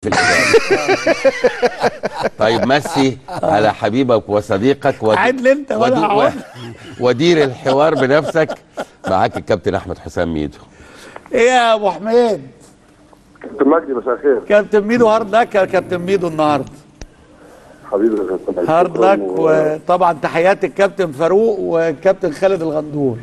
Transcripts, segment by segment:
في الحوار طيب مسي على حبيبك وصديقك ود... عدل انت ولا ودو- عوض. ودير الحوار بنفسك معاك الكابتن احمد حسام ميدو ايه يا ابو حميد كابتن مجدي مساء الخير كابتن ميدو هارد لك يا كابتن ميدو النهارده حبيبي يا كابتن مجدي. هارد شكراً لك و- وطبعا تحيات الكابتن فاروق والكابتن خالد الغندور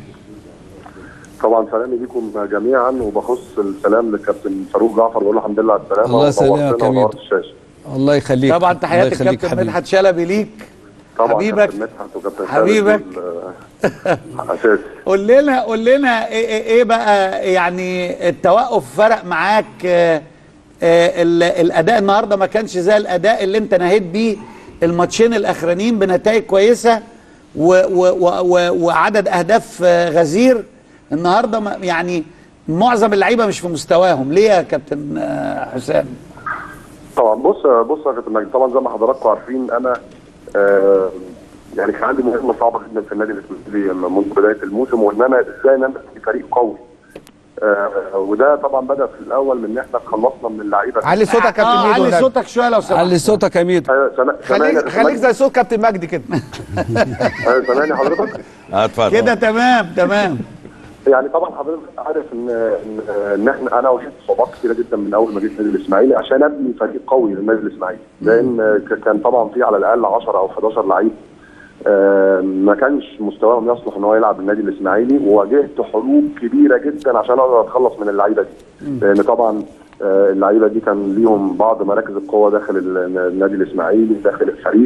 طبعا سلامي ليكم جميعا وبخص السلام للكابتن فاروق جعفر بقول له الحمد لله على السلامه الله يسلمك يا ونورتنا كميل. ونورت الشاشه الله يخليك طبعا الله تحيات يخليك الكابتن حبيبي. مدحت شلبي ليك طبعا حبيبك. كابتن مدحت وكابتن خالد حبيبك. دول، آه، اساسي قول لنا قول لنا ايه, ايه, ايه بقى يعني التوقف فرق معاك آه، آه، ال- الاداء النهارده ما كانش زي الاداء اللي انت نهيت بيه الماتشين الاخرانيين بنتائج كويسه و و و و وعدد اهداف آه، غزير النهارده ما- يعني معظم اللعيبه مش في مستواهم ليه يا كابتن آه، حسام طبعا بص بص يا كابتن مجدي طبعا زي ما حضراتكم عارفين انا آه يعني كان عندي مهمه صعبه جدا في النادي الاسماعيلي منذ بدايه الموسم وان انا ازاي نمسك فريق قوي آه وده طبعا بدا في الاول من ان احنا خلصنا من اللعيبه علي صوتك يا كابتن اه ميدو علي هناك. صوتك شويه لو سمحت علي صوتك يا ميدو آه، سما- سامعني يا خليك كابتن خليك مجدي؟ زي صوت كابتن مجدي كده آه، سامعني حضرتك اه اتفضل كده تمام تمام يعني طبعا حضرتك عارف ان ان ان احنا انا واجهت صعوبات كتيره جدا من اول ما جيت النادي الاسماعيلي عشان ابني فريق قوي للنادي الاسماعيلي لان ك- كان طبعا في على الاقل 10 او 11 لعيب آه، ما كانش مستواهم يصلح ان هو يلعب النادي الاسماعيلي وواجهت حروب كبيره جدا عشان اقدر اتخلص من اللعيبه دي لان طبعا آه، اللعيبه دي كان ليهم بعض مراكز القوه داخل ال- النادي الاسماعيلي داخل الفريق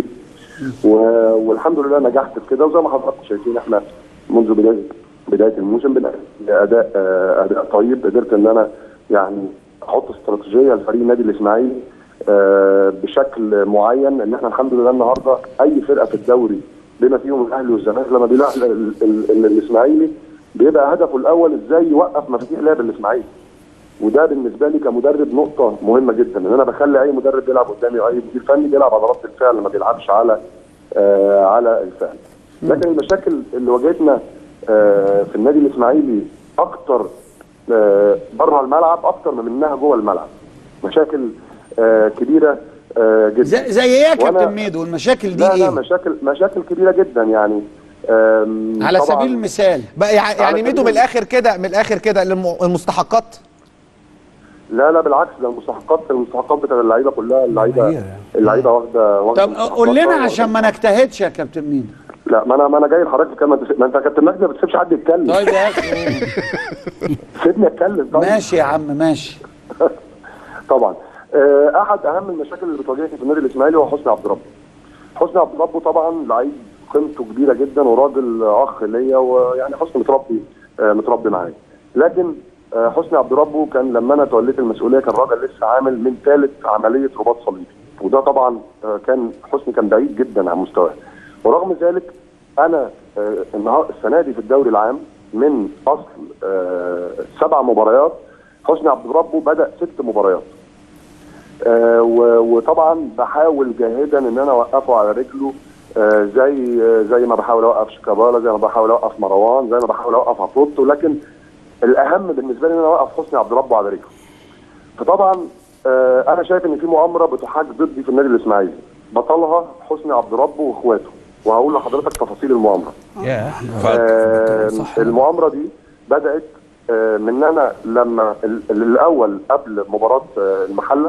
و- والحمد لله نجحت في كده وزي ما حضراتكم شايفين احنا منذ بدايه بدايه الموسم بنأدي اداء آه، اداء طيب قدرت ان انا يعني احط استراتيجيه لفريق النادي الاسماعيلي آه، بشكل معين ان احنا الحمد لله النهارده اي فرقه في الدوري بما فيهم الاهلي والزمالك لما بيلاعب ال- ال- ال- الاسماعيلي بيبقى هدفه الاول ازاي يوقف مفاتيح لعب الاسماعيلي وده بالنسبه لي كمدرب نقطه مهمه جدا ان انا بخلي اي مدرب بيلعب قدامي او اي مدير فني بيلعب على رد الفعل ما بيلعبش على آه على الفعل لكن المشاكل اللي واجهتنا آه في النادي الاسماعيلي اكتر آه بره الملعب اكتر من انها جوه الملعب مشاكل آه كبيره آه جدا زي, زي ايه يا وأنا- كابتن ميدو المشاكل دي لا ايه لا مشاكل مشاكل كبيره جدا يعني آم، على طبعاً- سبيل المثال بقى يع- يعني ميدو من سبيل- الاخر كده من الاخر كده الم- المستحقات لا لا بالعكس ده المستحقات المستحقات بتاع اللعيبه كلها اللعيبه اللعيبه واخده واخده طب مستحقات قول لنا واخدة- عشان ما نجتهدش يا كابتن ميدو لا ما انا ما انا جاي لحضرتك كمان ما انت يا كابتن مجدي ما بتسيبش حد يتكلم طيب يا اخي سيبني اتكلم طيب ماشي يا عم ماشي طبعا آه، احد اهم المشاكل اللي بتواجهني في النادي الاسماعيلي هو حسني عبد ربه حسني عبد ربه طبعا لعيب قيمته كبيره جدا وراجل اخ ليا ويعني حسني متربي آه، متربي معايا لكن آه، حسني عبد ربه كان لما انا توليت المسؤوليه كان راجل لسه عامل من ثالث عمليه رباط صليبي وده طبعا آه، كان حسني كان بعيد جدا عن مستواه ورغم ذلك انا آه، النهار السنه دي في الدوري العام من اصل آه، سبع مباريات حسني عبد ربه بدا ست مباريات آه، و- وطبعا بحاول جاهدا ان انا اوقفه على رجله آه، زي آه، زي ما بحاول اوقف شيكابالا زي ما بحاول اوقف مروان زي ما بحاول اوقف عفروتو لكن الاهم بالنسبه لي ان انا اوقف حسني عبد ربه على رجله فطبعا آه، انا شايف ان في مؤامره بتحاك ضدي في النادي الاسماعيلي بطلها حسني عبد ربه واخواته وهقول لحضرتك تفاصيل المؤامره آه، المؤامره دي بدات آه، من انا لما ال- الاول قبل مباراه آه، المحله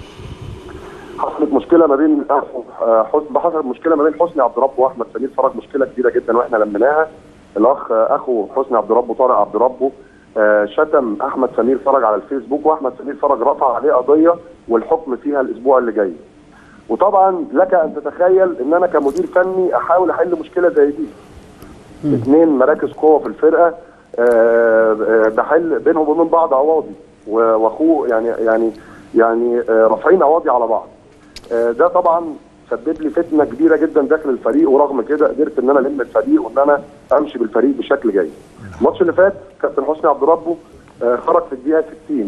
حصلت مشكله ما بين آه، حسن حصلت مشكله ما بين حسني عبد ربه واحمد سمير فرج مشكله كبيره جدا واحنا لميناها الاخ آه، اخو حسني عبد ربه طارق عبد ربه آه، شتم احمد سمير فرج على الفيسبوك واحمد سمير فرج رفع عليه قضيه والحكم فيها الاسبوع اللي جاي وطبعا لك ان تتخيل ان انا كمدير فني احاول احل مشكله زي دي اثنين مراكز قوه في الفرقه آه، آه، بحل بينهم وبين بعض قواضي و- واخوه يعني يعني يعني آه، رافعين قواضي على بعض آه، ده طبعا سبب لي فتنه كبيره جدا داخل الفريق ورغم كده قدرت ان انا الم الفريق وان انا امشي بالفريق بشكل جيد. الماتش اللي فات كابتن حسني عبد ربه آه، خرج في الدقيقه 60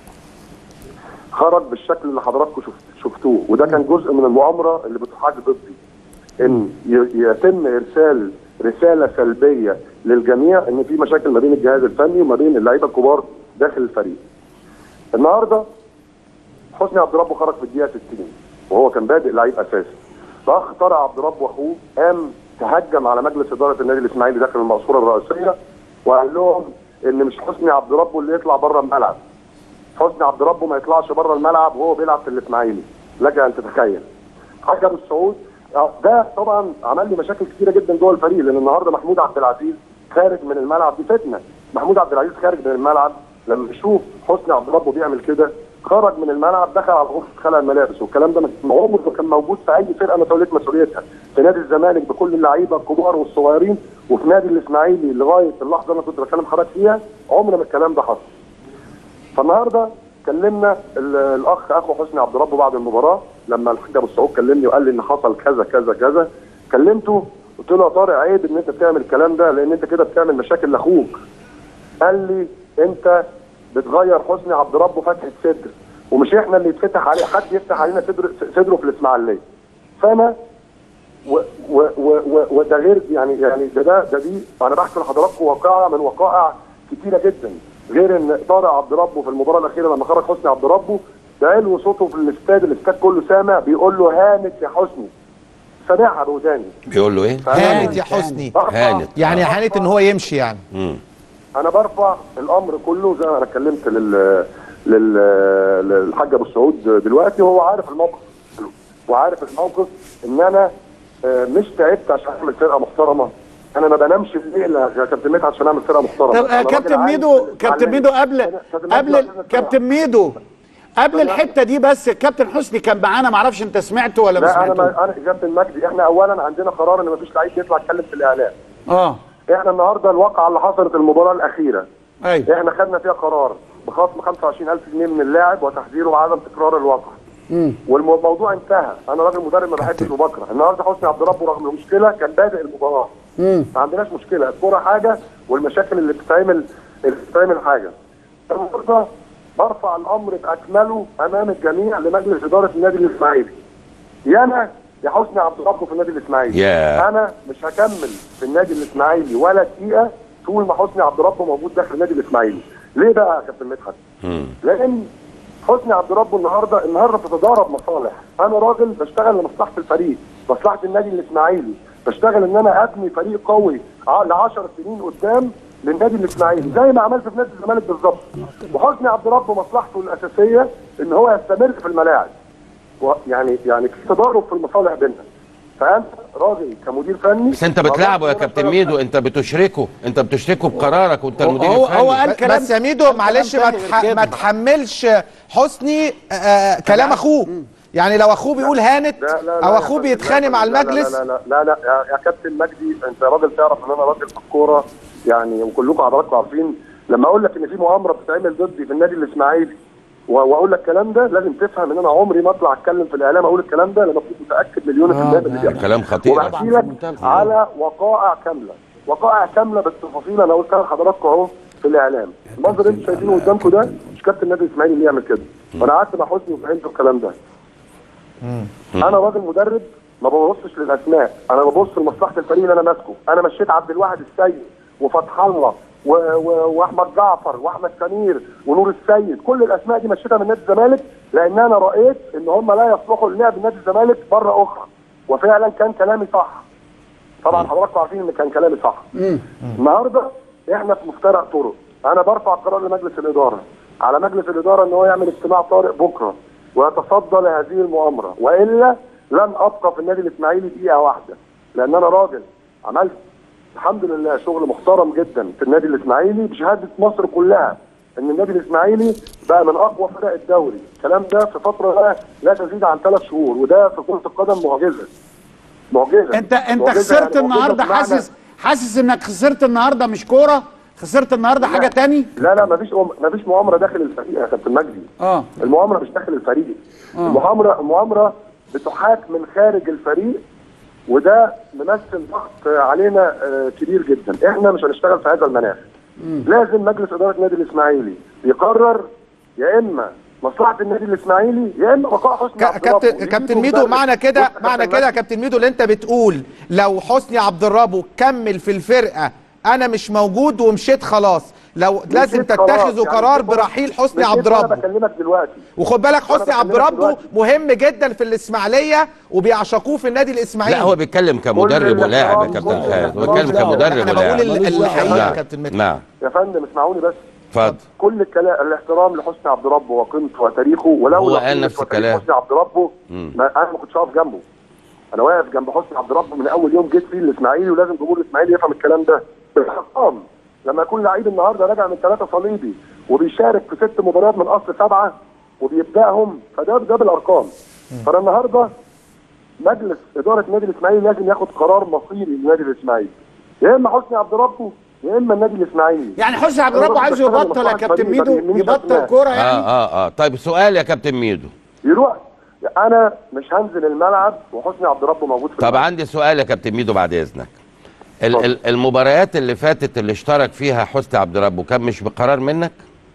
خرج بالشكل اللي حضراتكم شفت شفتوه وده كان جزء من المؤامره اللي بتحاك ضدي ان ي- يتم ارسال رساله سلبيه للجميع ان في مشاكل ما بين الجهاز الفني وما بين اللعيبه الكبار داخل الفريق. النهارده حسني عبد ربه خرج في الدقيقه 60 وهو كان بادئ لعيب اساسي الاخ طارق عبد ربه واخوه قام تهجم على مجلس اداره النادي الاسماعيلي داخل المقصوره الرئيسيه وقال لهم ان مش حسني عبد ربه اللي يطلع بره الملعب حسني عبد ربه ما يطلعش بره الملعب وهو بيلعب في الاسماعيلي لك ان تتخيل حجر السعود آه، ده طبعا عمل لي مشاكل كتيره جدا جوه الفريق لان النهارده محمود عبد العزيز خارج من الملعب دي فتنه محمود عبد العزيز خارج من الملعب لما يشوف حسني عبد ربه بيعمل كده خرج من الملعب دخل على غرفه خلع الملابس والكلام ده ما- عمره ما كان موجود في اي فرقه انا توليت مسؤوليتها في نادي الزمالك بكل اللعيبه الكبار والصغيرين وفي نادي الاسماعيلي لغايه اللحظه اللي انا كنت بكلم حضرتك فيها عمر ما الكلام ده حصل فالنهارده كلمنا ال- الاخ اخو حسني عبد ربه بعد المباراه لما الحاج ابو السعود كلمني وقال لي ان حصل كذا كذا كذا كلمته قلت له يا طارق عيب ان انت بتعمل الكلام ده لان انت كده بتعمل مشاكل لاخوك قال لي انت بتغير حسني عبد ربه فتحه صدر ومش احنا اللي يتفتح عليه حد يفتح علينا صدر صدره في الاسماعيليه فانا و و و و وده غير يعني يعني ده ده, ده دي انا بحكي لحضراتكم واقعه من وقائع كتيره جدا غير ان طارق عبد ربه في المباراه الاخيره لما خرج حسني عبد ربه ده علو صوته في الاستاد الاستاد كله سامع بيقول له هانت يا حسني سامعها بوداني بيقول له ايه؟ هانت يا حسني برفع- هانت. يعني هانت ان هو يمشي يعني مم. انا برفع الامر كله زي ما انا اتكلمت لل لل للحاج ابو السعود دلوقتي وهو عارف الموقف وعارف الموقف ان انا آه، مش تعبت عشان اعمل فرقه محترمه انا ما بنامش الليل يا كابتن مدحت عشان اعمل فرقه محترمه طب آه، أنا راجل كابتن عايز ميدو كابتن أتعلم. ميدو قبل أنا- كابتن قبل ميدو عشان كابتن ميدو قبل الحته دي بس كابتن حسني كان معانا ما اعرفش انت سمعته ولا ما لا انا سمعته ما انا كابتن مجدي احنا اولا عندنا قرار ان ما فيش لعيب يطلع يتكلم في الاعلام اه احنا النهارده الواقعه اللي حصلت المباراه الاخيره ايوه احنا خدنا فيها قرار بخصم 25000 جنيه من اللاعب وتحذيره وعدم تكرار الواقع والموضوع انتهى انا راجل مدرب ما بحبش وبكره النهارده حسني عبد ربه رغم المشكله كان بادئ المباراه ما عندناش مشكله الكوره حاجه والمشاكل اللي بتتعمل اللي بتتعمل حاجه النهارده برفع الامر باكمله امام الجميع لمجلس اداره النادي الاسماعيلي يا انا يا حسني عبد ربه في النادي الاسماعيلي يا. انا مش هكمل في النادي الاسماعيلي ولا دقيقه طول ما حسني عبد ربه موجود داخل النادي الاسماعيلي ليه بقى يا كابتن مدحت مم. لان حسني عبد ربه النهارده النهارده بتتضارب مصالح انا راجل بشتغل لمصلحه الفريق مصلحه النادي الاسماعيلي بشتغل ان انا ابني فريق قوي ل 10 سنين قدام للنادي الاسماعيلي زي ما عملت في نادي الزمالك بالظبط وحسني عبد ربه مصلحته الاساسيه ان هو يستمر في الملاعب و- يعني يعني في تضارب في المصالح بيننا فانت راجل كمدير فني بس انت بتلعبه يا كابتن ميدو انت بتشركه انت بتشركه بقرارك وانت المدير هو الفني هو قال كلام بس يا ميدو قال معلش كلام ما, تاني غير تح... كده. ما تحملش حسني آه، آه كلام اخوه يعني لو اخوه بيقول هانت لا لا لا او يا اخوه فندم، بيتخانق لا مع لا لا المجلس لا لا لا, لا يا, يا كابتن مجدي انت راجل تعرف ان انا راجل في الكوره يعني وكلكم حضراتكم عارفين لما اقول لك ان في مؤامره بتتعمل ضدي في النادي الاسماعيلي و- واقول لك الكلام ده لازم تفهم ان انا عمري ما اطلع اتكلم في الاعلام اقول الكلام ده لما كنت متاكد مليون في المية من اللي ده بيحصل. كلام خطير وبحكي لك على وقائع كامله وقائع كامله بالتفاصيل انا قلتها لحضراتكم اهو في الاعلام المنظر اللي انتم شايفينه قدامكم ده مش كابتن النادي الاسماعيلي اللي يعمل كده وانا قعدت مع حسني وفهمته الكلام ده انا راجل مدرب ما ببصش للاسماء انا ببص لمصلحه الفريق اللي انا ماسكه انا مشيت عبد الواحد السيد وفتح الله و... و... واحمد جعفر واحمد سمير ونور السيد كل الاسماء دي مشيتها من نادي الزمالك لان انا رايت ان هم لا يصلحوا للعب نادي الزمالك مره اخرى وفعلا كان كلامي صح طبعا حضراتكم عارفين ان كان كلامي صح النهارده احنا في مفترق طرق انا برفع قرار لمجلس الاداره على مجلس الاداره ان هو يعمل اجتماع طارئ بكره ويتصدى لهذه المؤامره والا لن ابقى في النادي الاسماعيلي دقيقه واحده لان انا راجل عملت الحمد لله شغل محترم جدا في النادي الاسماعيلي بشهاده مصر كلها ان النادي الاسماعيلي بقى من اقوى فرق الدوري الكلام ده في فتره لا, لا تزيد عن ثلاث شهور وده في كره القدم معجزه معجزه انت انت معجزة خسرت يعني النهارده معجزة بمعنى- حاسس حاسس انك خسرت النهارده مش كوره خسرت النهارده حاجه تاني لا لا مفيش مفيش مؤامره داخل الفريق يا كابتن مجدي اه المؤامره مش داخل الفريق المؤامره المؤامره بتحاك من خارج الفريق وده ممثل ضغط علينا آه، كبير جدا احنا مش هنشتغل في هذا المناخ لازم مجلس اداره النادي الاسماعيلي يقرر يا اما مصلحه النادي الاسماعيلي يا اما بقاء حسني ك- عبد الرب كابتن ويجيبوا كابتن ميدو مدرب. معنى كده بص يا معنى كابتن كده يا مجدي، كابتن ميدو اللي انت بتقول لو حسني عبد الرب كمل في الفرقه انا مش موجود ومشيت خلاص لو لازم نسيت خلاص. تتخذوا يعني قرار نسيت- برحيل حسني نسيت عبد وأنا ربه بكلمك دلوقتي وخد بالك حسني أنا عبد بكلمك ربه دلوقتي. مهم جدا في الاسماعيليه وبيعشقوه في النادي الاسماعيلي لا هو بيتكلم كمدرب كل ولاعب يا الاحترام، كابتن كل خالد هو الاحترام. بيتكلم كمدرب انا بقول ولاعب ال- الحقيقه يا نعم كابتن مدحت نعم يا فندم اسمعوني بس اتفضل كل الكلام الاحترام لحسني عبد ربه وقيمته وتاريخه ولو هو لو قال قيمة نفس وتاريخ الكلام. حسني عبد ربه مم. ما انا ما كنتش واقف جنبه انا واقف جنب حسني عبد ربه من اول يوم جيت فيه الاسماعيلي ولازم جمهور الاسماعيلي يفهم الكلام ده بالارقام لما يكون لعيب النهارده راجع من ثلاثه صليبي وبيشارك في ست مباريات من اصل سبعه وبيبداهم فده ده بالارقام فانا النهارده مجلس اداره النادي الاسماعيلي لازم ياخد قرار مصيري للنادي الاسماعيلي يا اما حسني عبد ربه يا اما النادي الاسماعيلي يعني حسني عبد أنا الرب بس عايز بشتغل يبطل يا لمصلحة كابتن فريق، ما ميدو بيهمنيش يبطل أسماء. كوره اه يعني اه اه طيب سؤال يا كابتن ميدو يروح انا مش هنزل الملعب وحسني عبد ربه موجود في طب الملعب. عندي سؤال يا كابتن ميدو بعد اذنك ال اتفضل. ال المباريات اللي فاتت اللي اشترك فيها حسني عبد ربه كان مش بقرار منك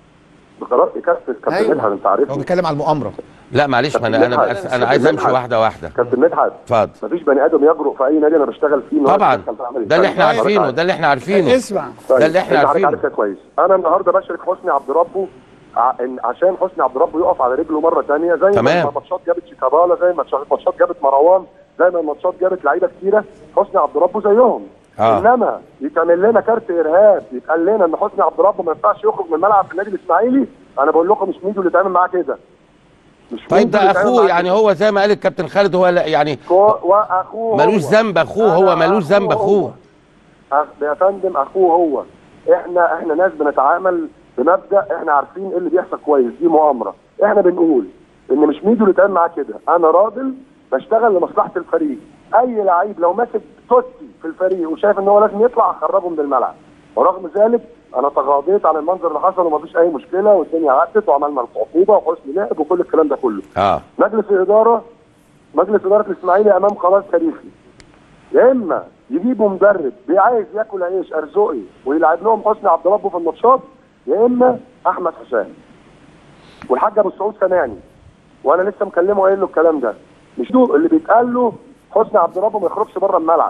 بقرار كابتن كابتن أيوة. مدحت انت هو عارفني بيتكلم على المؤامره لا معلش ما انا انا مدحت. بس انا عايز امشي مدحت. واحده واحده كابتن مدحت اتفضل مفيش بني ادم يجرؤ في اي نادي انا بشتغل فيه إنه طبعا يدخل في عمل ده اللي احنا الفني. عارفينه ده اللي احنا عارفينه اسمع طيب، ده اللي احنا أنت حضرتك عارفينه عارف كده كويس انا النهارده بشارك حسني عبد ربه ع- إن عشان حسني عبد ربه يقف على رجله مره ثانيه زي تمام. ما الماتشات جابت شيكابالا زي ما الماتشات جابت مروان زي ما الماتشات جابت لعيبه كتيره حسني عبد ربه زيهم آه. انما يتعمل لنا كارت ارهاب يتقال لنا ان حسني عبد ربه ما ينفعش يخرج من الملعب في النادي الاسماعيلي انا بقول لكم مش ميدو اللي اتعامل معاه كده مش طيب ميدو ده اللي اتعامل اخوه معاه يعني كده. هو زي ما قال الكابتن خالد هو لا يعني كو- واخوه ملوش هو. ذنب اخوه هو أنا ملوش ذنب اخوه أخ- يا فندم اخوه هو احنا احنا ناس بنتعامل بمبدا احنا عارفين ايه اللي بيحصل كويس دي مؤامره احنا بنقول ان مش ميدو اللي اتعامل معاه كده انا راجل بشتغل لمصلحه الفريق اي لعيب لو ماسك توتي في الفريق وشايف ان هو لازم يطلع اخرجه من الملعب ورغم ذلك انا تغاضيت عن المنظر اللي حصل ومفيش اي مشكله والدنيا عدت وعملنا العقوبه وحسن لعب وكل الكلام ده كله اه مجلس الاداره مجلس اداره الاسماعيلي امام قرار تاريخي يا اما يجيبوا مدرب عايز ياكل عيش ارزقي ويلعب لهم حسني عبد ربه في الماتشات يا اما احمد حسام والحاج ابو السعود سامعني وانا لسه مكلمه قايل له الكلام ده مش دو اللي بيتقال له حسني عبد ربه ما يخرجش بره الملعب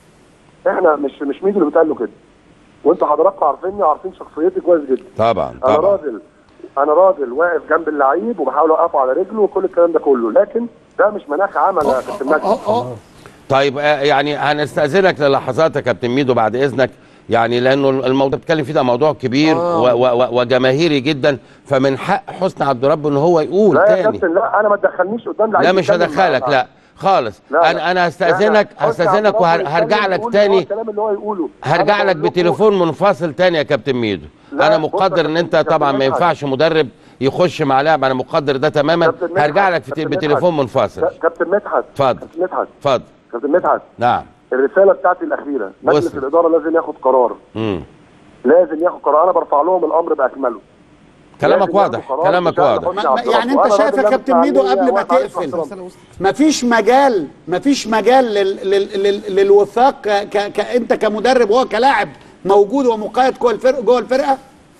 احنا مش مش ميدو اللي بيتقال له كده وانتوا حضراتكم عارفيني وعارفين شخصيتي كويس جدا طبعا انا طبعا راجل انا راجل واقف جنب اللعيب وبحاول اوقفه على رجله وكل الكلام ده كله لكن ده مش مناخ عمل يا كابتن مجدي اه اه طيب آه، يعني هنستأذنك للحظات يا كابتن ميدو بعد إذنك يعني لأنه الموضوع اللي بتتكلم فيه ده موضوع كبير و و و وجماهيري جدا فمن حق حسني عبد ربه إن هو يقول لا يا تاني كابتن لا انا ما تدخلنيش قدام لعيب لا مش يتكلم هدخلك مع- لا خالص لا، لا. انا انا لا، هستأذنك لا. حسني عبد هستأذنك ربه وهرجع يتكلم لك يقول تاني هو الكلام اللي هو يقوله هرجع أنا لك بقول لكم بتليفون منفصل تاني يا كابتن ميدو لا، انا بص يا مقدر ان كابتن- انت كابتن طبعا ما مدحت. ينفعش مدرب يخش مع لاعب انا مقدر ده تماما كابتن مدحت. هرجع لك في كابتن بتليفون مدحت. منفصل ك- كابتن مدحت اتفضل. كابتن مدحت اتفضل كابتن مدحت نعم الرساله بتاعتي الاخيره مجلس وصل. الاداره لازم ياخد قرار امم لازم ياخد قرار انا برفع لهم الامر باكمله كلامك لازم واضح ياخدوا قرار كلامك بشأن واضح حسني ما- عبد ما- ربه. يعني انت وأنا شايف يا راجل كابتن لابس ميدو عليه قبل ما واقف عليه تقفل واحترام. مفيش مجال مفيش مجال لل لل لل للوفاق ك ك كانت كمدرب وهو كلاعب موجود ومقيد جوه الفرقه جوه الفرقه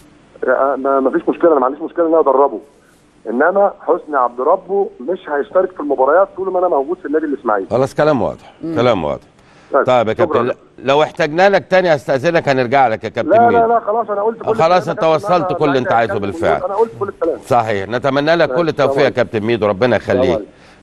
ما ما فيش مشكله انا ما عنديش مشكله ان انا ادربه انما حسني عبد ربه مش هيشترك في المباريات طول ما انا موجود في النادي الاسماعيلي خلاص كلام واضح كلام واضح طيب، طيب يا شكراً. كابتن ل- لو احتاجنا لك تاني هستأذنك هنرجع لك يا كابتن لا لا ميدو لا خلاص انا قلت كل خلاص الكلام انت يا كابتن. وصلت أنا كل اللي لا انت عايزه أتكلم بالفعل. انا قلت كل الكلام صحيح نتمنى لك كل السلام التوفيق يا عليكم. كابتن ميدو ربنا السلام يخليك عليكم.